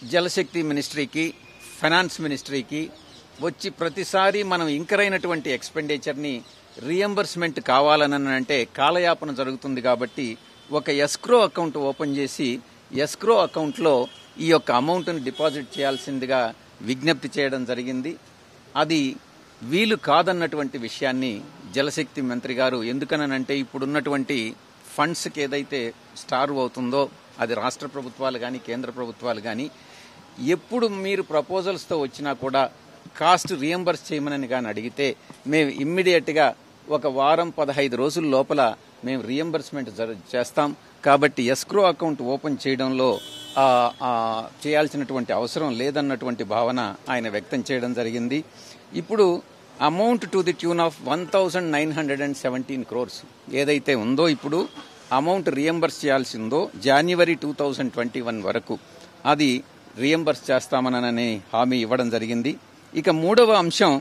జలశక్తి మినిస్ట్రీకి finance మినిస్ట్రీకి వచ్చి ప్రతిసారి మనం ఇంకరైనటువంటి ఎక్స్పెండిచర్ని రియంబర్స్మెంట్ కావాలని అంటే కాలయాపన జరుగుతుంది కాబట్టి ఒక ఎస్క్రో అకౌంట్ ఓపెన్ చేసి ఎస్క్రో అకౌంట్లో ఈ యొక్క అమౌంట్ని డిపాజిట్ చేయాల్సిందిగా విజ్ఞప్తి చేయడం జరిగింది అది వీలు కాదన్నటువంటి విషయాన్ని జలశక్తి మంత్రి గారు ఎందుకనంటే ఇప్పుడున్నటువంటి ఫండ్స్కి ఏదైతే స్టార్ అవుతుందో అది రాష్ట్ర ప్రభుత్వాలు కానీ కేంద్ర ప్రభుత్వాలు కానీ ఎప్పుడు మీరు ప్రపోజల్స్తో వచ్చినా కూడా కాస్ట్ రియంబర్స్ చేయమని కానీ అడిగితే మేము ఇమ్మీడియట్గా ఒక వారం పదహైదు రోజుల లోపల మేము రియంబర్స్మెంట్ జర చేస్తాం కాబట్టి ఎస్క్రో అకౌంట్ ఓపెన్ చేయడంలో ఆ, ఆ, చేయాల్సినటువంటి అవసరం లేదన్నటువంటి భావన ఆయన వ్యక్తం చేయడం జరిగింది ఇప్పుడు amount to the tune of one thousand nine hundred and seventeen crores ఏదైతే ఉందో ఇప్పుడు అమౌంట్ రియంబర్స్ చేయాల్సి ఉందో జనవరి టూ థౌజండ్ ట్వంటీ వన్ వరకు అది రియంబర్స్ చేస్తామనని హామీ ఇవ్వడం జరిగింది ఇక మూడవ అంశం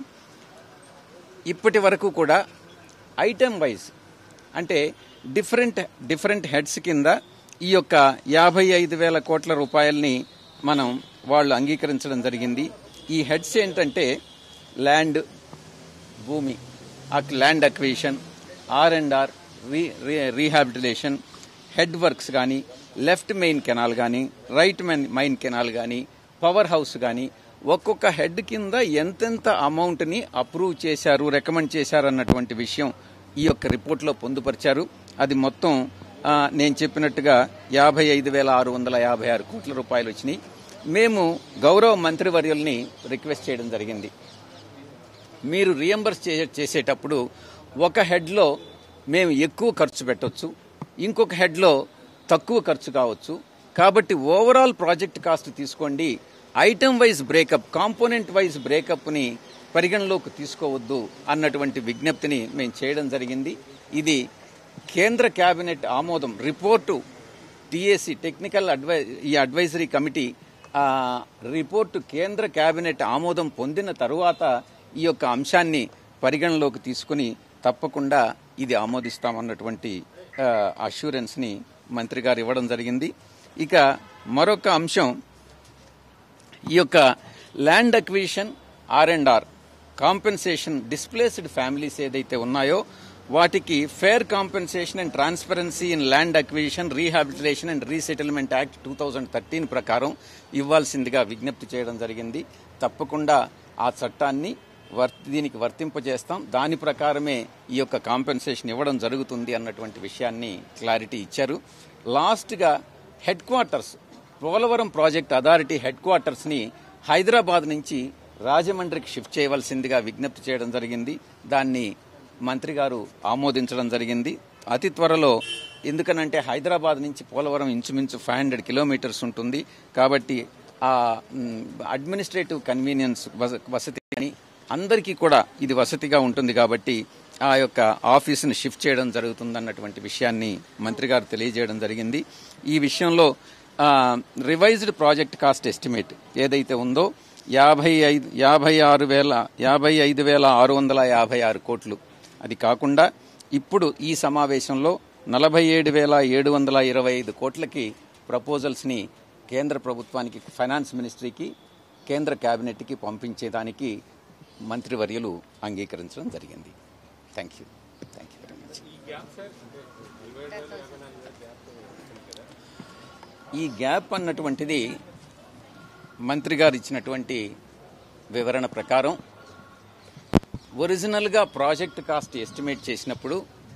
ఇప్పటి వరకు కూడా ఐటెం వైజ్ అంటే డిఫరెంట్ డిఫరెంట్ హెడ్స్ కింద ఈ యొక్క యాభై ఐదు వేల కోట్ల రూపాయల్ని మనం వాళ్ళు అంగీకరించడం జరిగింది ఈ హెడ్స్ ఏంటంటే ల్యాండ్ భూమి land acquisition R and R re rehabilitation head works కానీ లెఫ్ట్ మెయిన్ కెనాల్ కానీ రైట్ మెయిన్ మైన్ కెనాల్ కానీ పవర్ హౌస్ కానీ ఒక్కొక్క హెడ్ కింద ఎంతెంత అమౌంట్ని అప్రూవ్ చేశారు రికమెండ్ చేశారు అన్నటువంటి విషయం ఈ యొక్క రిపోర్ట్లో పొందుపరిచారు అది మొత్తం ఆ, నేను చెప్పినట్టుగా యాభై ఐదు వేల ఆరు వందల యాభై ఆరు కోట్ల రూపాయలు వచ్చినాయి మేము గౌరవ మంత్రివర్యుల్ని రిక్వెస్ట్ చేయడం జరిగింది మీరు రియంబర్స్ చే చేసేటప్పుడు ఒక హెడ్లో మేము ఎక్కువ ఖర్చు పెట్టొచ్చు ఇంకొక హెడ్లో తక్కువ ఖర్చు కావచ్చు కాబట్టి ఓవరాల్ ప్రాజెక్ట్ కాస్ట్ తీసుకోండి item wise breakup component wise బ్రేకప్ని పరిగణలోకి తీసుకోవద్దు అన్నటువంటి విజ్ఞప్తిని మేము చేయడం జరిగింది ఇది కేంద్ర కేబినెట్ ఆమోదం రిపోర్టు టిఏసి టెక్నికల్ అడ్వై ఈ అడ్వైజరీ కమిటీ ఆ, రిపోర్టు కేంద్ర కేబినెట్ ఆమోదం పొందిన తరువాత ఈ యొక్క అంశాన్ని పరిగణలోకి తీసుకుని తప్పకుండా ఇది ఆమోదిస్తామన్నటువంటి అష్యూరెన్స్ని మంత్రి గారు ఇవ్వడం జరిగింది ఇక మరొక అంశం ఈ యొక్క land acquisition R and R compensation displaced families ఏదైతే ఉన్నాయో వాటికి fair compensation and transparency in land acquisition rehabilitation and resettlement act two thousand thirteen ప్రకారం ఇవ్వాల్సిందిగా విజ్ఞప్తి చేయడం జరిగింది తప్పకుండా ఆ చట్టాన్ని వర్ దీనికి వర్తింపజేస్తాం దాని ప్రకారమే ఈ యొక్క కాంపెన్సేషన్ ఇవ్వడం జరుగుతుంది అన్నటువంటి విషయాన్ని క్లారిటీ ఇచ్చారు లాస్ట్గా headquarters Polavaram project authority headquarters ని హైదరాబాద్ నుంచి రాజమండ్రికి షిఫ్ట్ చేయవలసిందిగా విజ్ఞప్తి చేయడం జరిగింది దాన్ని మంత్రి గారు ఆమోదించడం జరిగింది అతి త్వరలో ఎందుకనంటే హైదరాబాద్ నుంచి పోలవరం ఇంచుమించు ఫైవ్ హండ్రెడ్ కిలోమీటర్స్ ఉంటుంది కాబట్టి ఆ అడ్మినిస్ట్రేటివ్ కన్వీనియన్స్ వసతి అని అందరికీ కూడా ఇది వసతిగా ఉంటుంది కాబట్టి ఆ యొక్క ఆఫీసుని షిఫ్ట్ చేయడం జరుగుతుందన్నటువంటి విషయాన్ని మంత్రి గారు తెలియజేయడం జరిగింది ఈ విషయంలో రివైజ్డ్ ప్రాజెక్ట్ కాస్ట్ ఎస్టిమేట్ ఏదైతే ఉందో యాభై ఐదు యాభై ఆరు వేల యాభై ఐదు వేల ఆరు వందల యాభై ఆరు కోట్లు అది కాకుండా ఇప్పుడు ఈ సమావేశంలో నలభై ఏడు వేల ఏడు వందల ఇరవై ఐదు కోట్లకి ప్రపోజల్స్ని కేంద్ర ప్రభుత్వానికి ఫైనాన్స్ మినిస్ట్రీకి కేంద్ర కేబినెట్కి పంపించేదానికి మంత్రివర్యులు అంగీకరించడం జరిగింది thank you thank you very much ఈ గ్యాప్ అన్నటువంటిది మంత్రి గారు ఇచ్చినటువంటి వివరణ ప్రకారం ఒరిజినల్గా ప్రాజెక్ట్ కాస్ట్ ఎస్టిమేట్ చేసినప్పుడు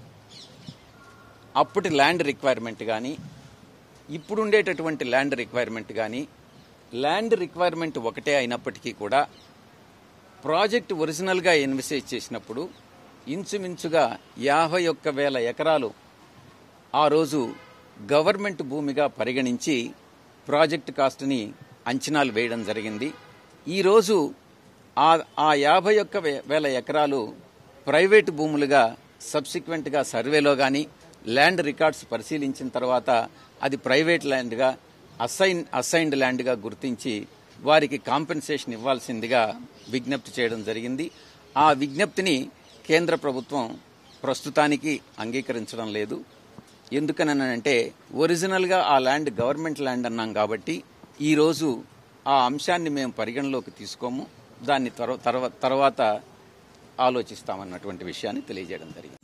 అప్పటి ల్యాండ్ రిక్వైర్మెంట్ కానీ ఇప్పుడు ఉండేటటువంటి ల్యాండ్ రిక్వైర్మెంట్ కానీ ల్యాండ్ రిక్వైర్మెంట్ ఒకటే అయినప్పటికీ కూడా ప్రాజెక్ట్ ఒరిజినల్గా ఇన్వెస్టేజ్ చేసినప్పుడు ఇంచుమించుగా యాభై ఒక్క వేల ఎకరాలు ఆ రోజు గవర్నమెంట్ భూమిగా పరిగణించి ప్రాజెక్ట్ కాస్ట్ని అంచనాలు వేయడం జరిగింది ఈరోజు ఆ ఆ యాభై ఒక్క వే- వేల ఎకరాలు ప్రైవేటు భూములుగా సబ్సిక్వెంట్గా సర్వేలో కానీ ల్యాండ్ రికార్డ్స్ పరిశీలించిన తర్వాత అది ప్రైవేట్ ల్యాండ్గా అసైన్ అసైన్డ్ ల్యాండ్గా గుర్తించి వారికి కాంపెన్సేషన్ ఇవ్వాల్సిందిగా విజ్ఞప్తి చేయడం జరిగింది ఆ విజ్ఞప్తిని కేంద్ర ప్రభుత్వం ప్రస్తుతానికి అంగీకరించడం లేదు ఎందుకనంటే ఒరిజినల్గా ఆ ల్యాండ్ గవర్నమెంట్ ల్యాండ్ అన్నాం కాబట్టి ఈరోజు ఆ అంశాన్ని మేము పరిగణలోకి తీసుకోము దాన్ని తర్వా- తర్వా- తర్వాత ఆలోచిస్తామన్నటువంటి విషయాన్ని తెలియజేయడం జరిగింది